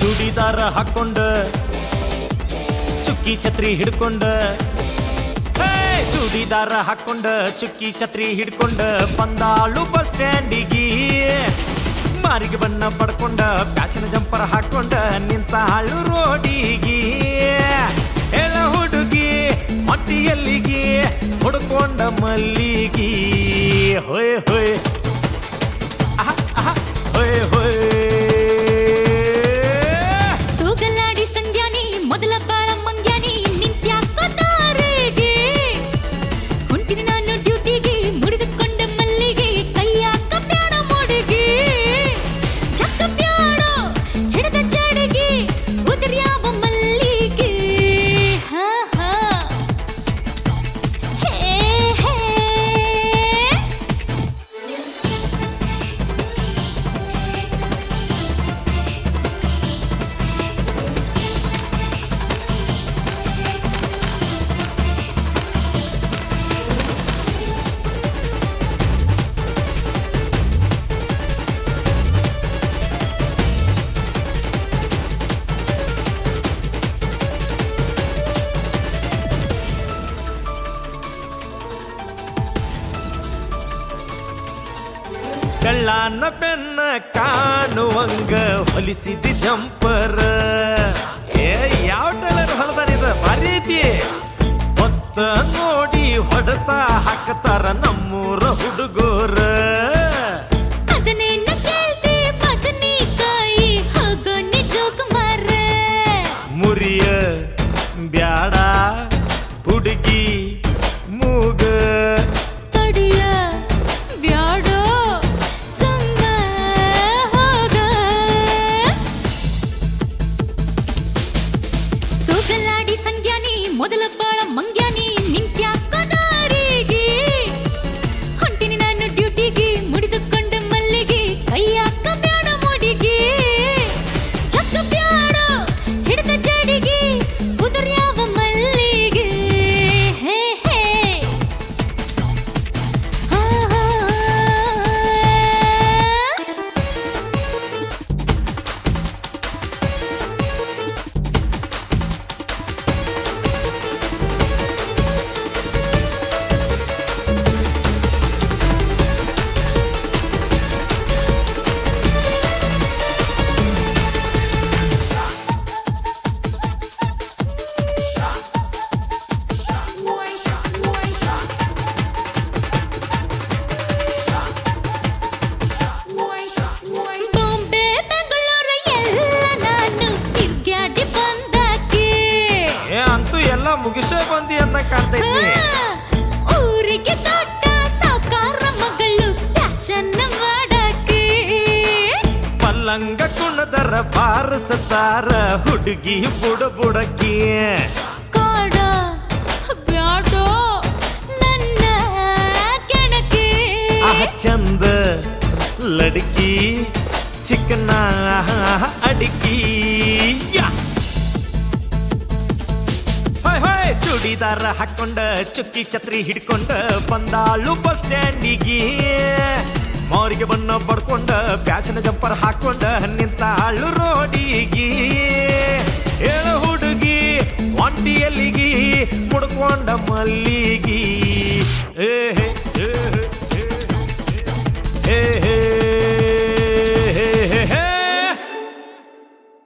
ಚೂಡಿದಾರ ಹಾಕೊಂಡ ಚುಕ್ಕಿ ಛತ್ರಿ ಹಿಡ್ಕೊಂಡ ಹೇ, ಚೂಡಿದಾರ ಹಾಕೊಂಡ ಚುಕ್ಕಿ ಛತ್ರಿ ಹಿಡ್ಕೊಂಡ ಬಂದಾಳು ಬಸ್ ಸ್ಟ್ಯಾಂಡಿಗೆ ಮಾರಿಗೆ ಬಣ್ಣ ಪಡ್ಕೊಂಡ ಫ್ಯಾಷನ್ ಜಂಪರ್ ಹಾಕೊಂಡ ನಿಂತಾಳು ರೋಡಿಗೆ ಹೇಳ ಹುಡುಗಿ ಮಟ್ಟಿಯಲ್ಲಿಗೆ ಹುಡ್ಕೊಂಡ ಮಲ್ಲಿಗೆ ಹೊಯ್ ಹೊಯ್ ಆಹಾ, ಆಹಾ, ಹೊಯ್ ಹೊಯ್ ಸೋಗಲಾಡಿ ಸಂಗ್ಯಾನಿ ಮೊದಲ ಬಾಳ ಮಂಗ್ಯಾನಿ ನಿಂತ್ಯಾಕೋ ದಾರಿಗೆ ಹೊಂಟಿನಿ ನಾನು ಡ್ಯೂಟಿಗೆ ಮುಡಿದುಕೊಂಡ ಮಲ್ಲಿಗೆ ಕೈಯಾಕ ಬ್ಯಾಡ ಮೋಡಿಗೆ ಚಕ್ಕ ಬ್ಯಾಡ ಹಿಡಿದ ಜಾಡಿಗೆ ಉದುರ್ಯಾವ ಮಲ್ಲಿಗೆ ಹಾ ಹಾ ಹೇ ಹೇ ಕಳ್ಳನ ಬೆನ್ನ ಕಾಣುವಂಗ ಹೊಲಿಸಿದ ಜಂಪರ್ ಏ ಯಾವ ಟೈಲರ್ ಹೊಲದಾನಿದ ಭಾರಿ ಐತಿ ಹೊತ್ತ ನೋಡಿ ಹೊಡೆತ ಹಾಕತಾರ ನಮ್ಮೂರ ಹುಡುಗರ ಅದನ್ನೇನ ಕೇಳ್ತಿ ಬದನೆಕಾಯಿ ಹೋಗೋ ನಿಜೋಗ ಮಾರ ಮುರಿಯ ಬ್ಯಾಡ ಹುಡುಗಿ ಮೂಗ ತಡಿಯ ಬ್ಯಾಡೋ ಸುಮ್ಮ ಹೋಗ ಸೋಗಲಾಡಿ ಸಂಗ್ಯಾನಿ ಮೊದಲ ಬಾಳ ಮಂಗ್ಯಾನಿ ನಿಂತ್ಯಾಕೋ ದಾರಿಗೆ ಹೊಂಟಿನಿ ನಾನು ಡ್ಯೂಟಿಗೆ ಮುಡಿದುಕೊಂಡ ಮಲ್ಲಿಗೆ ಕೈಯಾಕ ಬ್ಯಾಡ ಮುಡಿಗೆ ಚಕ್ಕ ಬ್ಯಾಡ ಹಿಡಿದ ಜಡಿಗೆ ಉದುರ್ಯಾವ ಮಲ್ಲಿಗೆ ಹೇ ಹೇ ಹಾ ಹಾ ಬಾಂಬೆ ಬೆಂಗಳೂರು ಎಲ್ಲ ನಾನು ತಿರ್ಗ್ಯಾಡಿ ಬಂದಾಕೆ ಏ ಅಂತೂ ಎಲ್ಲ ಮುಗಿಸೇ ಬಂದಿ ಅಂತ ಕಾಣ್ತೈತಿ ಆ, ಊರಿಗೆ ದೊಡ್ಡ ಸಾಕಾರ ಮಗಳು ಫ್ಯಾಷನ್ ಮಾಡಾಕೆ ಪಲ್ಲಂಗ ಕುಣದರ ಬಾರಿಸುತ್ತಾರ ಹುಡುಗಿ ಬುಡ ಬುಡಕಿ ಕಾಡ ಬ್ಯಾಡೋ ನನ್ನ ಕೆಣಕೆ ಆಹ ಚಂದ ಲಡ್ಕಿ ಚಿಕ್ಕನ ಅಡಿಕಿ ಯಾ. ಹೊಯ್ ಹೊಯ್ ಚೂಡಿದಾರ ಹಾಕೊಂಡ ಚುಕ್ಕಿ ಛತ್ರಿ ಹಿಡ್ಕೊಂಡ ಬಂದಾಳು ಬಸ್ ಸ್ಟ್ಯಾಂಡಿಗೆ ಮೌರಿಗೆ ಬಣ್ಣ ಬಡ್ಕೊಂಡ ಫ್ಯಾಷನ್ ಜಂಪರ್ ಹಾಕೊಂಡ ನಿಂತಾಳು ರೋಡಿಗೆ ಹೇಳ ಹುಡುಗಿ ಒಂಟಿಯಲ್ಲಿಗಿ ಮುಡ್ಕೊಂಡ ಮಲ್ಲಿಗೆ